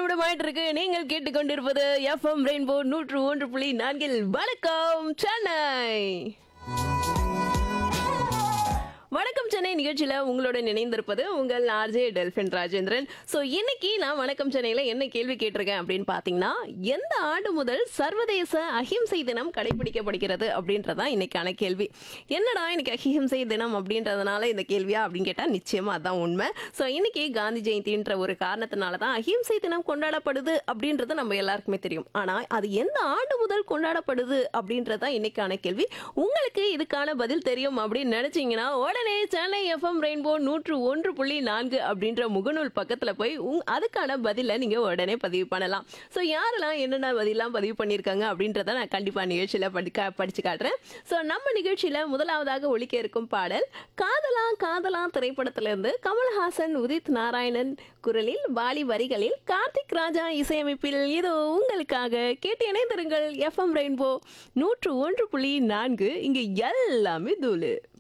நிமிடமாயிட்டு இருக்கு நீங்கள் கேட்டுக்கொண்டிருப்பது எஃப்எம் ரெயின்போ நூற்று ஒன்று புள்ளி நான்கில் வணக்கம் சென்னை வணக்கம் சென்னை நிகழ்ச்சியில உங்களுடன் இணைந்திருப்பது உங்கள் ஆர்ஜே டெல்பின் ராஜேந்திரன் ஸோ இன்னைக்கு நான் வணக்கம் சென்னையில என்ன கேள்வி கேட்டிருக்கேன் அப்படின்னு பாத்தீங்கன்னா எந்த ஆண்டு முதல் சர்வதேச அஹிம்சை தினம் கடைபிடிக்கப்படுகிறது அப்படின்றதான் இன்னைக்கான கேள்வி என்னடா இன்னைக்கு அஹிம்சை தினம் அப்படின்றதுனால இந்த கேள்வியா அப்படின்னு கேட்டா நிச்சயமா அதான் உண்மை ஸோ இன்னைக்கு காந்தி ஜெயந்தின்ற ஒரு காரணத்தினால தான் அஹிம்சை தினம் கொண்டாடப்படுது அப்படின்றது நம்ம எல்லாருக்குமே தெரியும் ஆனா அது எந்த ஆண்டு முதல் கொண்டாடப்படுது அப்படின்றது தான் இன்னைக்கான கேள்வி உங்களுக்கு இதுக்கான பதில் தெரியும் அப்படின்னு நினைச்சீங்கன்னா உடனே சென்னை எஃப்எம் ரெயின்போ நூற்று ஒன்று புள்ளி நான்கு அப்படின்ற முகநூல் பக்கத்துல போய் உங் அதுக்கான பதிலை நீங்க உடனே பதிவு பண்ணலாம் ஸோ யாரெல்லாம் என்னென்ன பதிலாம் பதிவு பண்ணியிருக்காங்க அப்படின்றத நான் கண்டிப்பா நிகழ்ச்சியில படிக்க படிச்சு காட்டுறேன் ஸோ நம்ம நிகழ்ச்சியில முதலாவதாக ஒலிக்க இருக்கும் பாடல் காதலா காதலா திரைப்படத்திலிருந்து கமல்ஹாசன் உதித் நாராயணன் குரலில் வாலி வரிகளில் கார்த்திக் ராஜா இசையமைப்பில் இதோ உங்களுக்காக கேட்டு இணைந்திருங்கள் எஃப்எம் ரெயின்போ நூற்று ஒன்று புள்ளி நான்கு இங்கு எல்லாமே தூளு